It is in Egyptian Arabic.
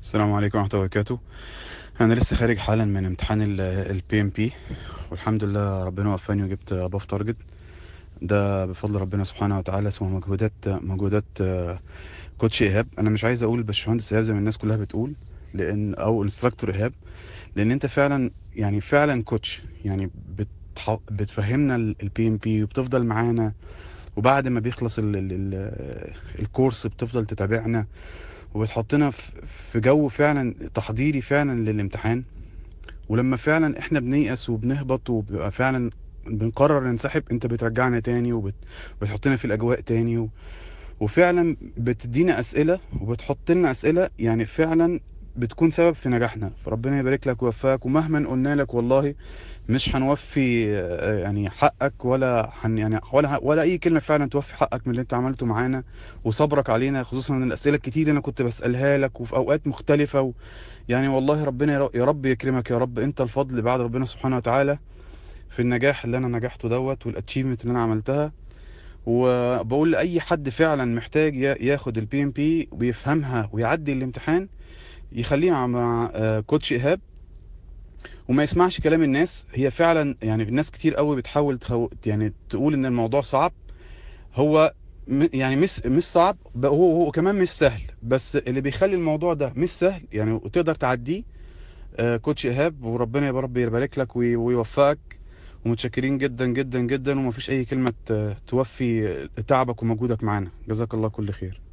السلام عليكم ورحمة الله وبركاته أنا لسه خارج حالا من امتحان البي ام بي والحمد لله ربنا وفاني وجبت اباف تارجت ده بفضل ربنا سبحانه وتعالى اسمه مجهودات مجهودات آه، كوتش ايهاب انا مش عايز اقول باشمهندس ايهاب زي ما الناس كلها بتقول لان او انستراكتور ايهاب لان انت فعلا يعني فعلا كوتش يعني بتح... بتفهمنا البي ام بي وبتفضل معانا وبعد ما بيخلص ال... ال... ال... الكورس بتفضل تتابعنا وبتحطنا في في جو فعلا تحضيري فعلا للامتحان ولما فعلا احنا بنيأس وبنهبط وبيبقى فعلا بنقرر ننسحب انت بترجعنا تاني وبتحطنا في الاجواء تاني و... وفعلا بتدينا اسئله وبتحط لنا اسئله يعني فعلا بتكون سبب في نجاحنا فربنا يبارك لك ويوفقك ومهما قلنا لك والله مش هنوفي آه، يعني حقك ولا حن يعني ولا ولا اي كلمه فعلا توفي حقك من اللي انت عملته معانا وصبرك علينا خصوصا ان الاسئله الكتير اللي انا كنت بسالها لك وفي اوقات مختلفه و يعني والله ربنا يا رب يكرمك يا رب انت الفضل بعد ربنا سبحانه وتعالى في النجاح اللي انا نجحته دوت والاتشيفمنت اللي انا عملتها وبقول لاي حد فعلا محتاج ياخد البي ام بي ويفهمها ويعدي الامتحان يخليه مع كوتش ايهاب وما يسمعش كلام الناس هي فعلا يعني الناس كتير قوي بتحاول تخو... يعني تقول ان الموضوع صعب هو م... يعني مش مش صعب هو هو كمان مش سهل بس اللي بيخلي الموضوع ده مش سهل يعني وتقدر تعديه آه كوتش ايهاب وربنا يا رب يبارك لك وي... ويوفقك ومتشكرين جدا جدا جدا ومفيش اي كلمه توفي تعبك ومجهودك معانا جزاك الله كل خير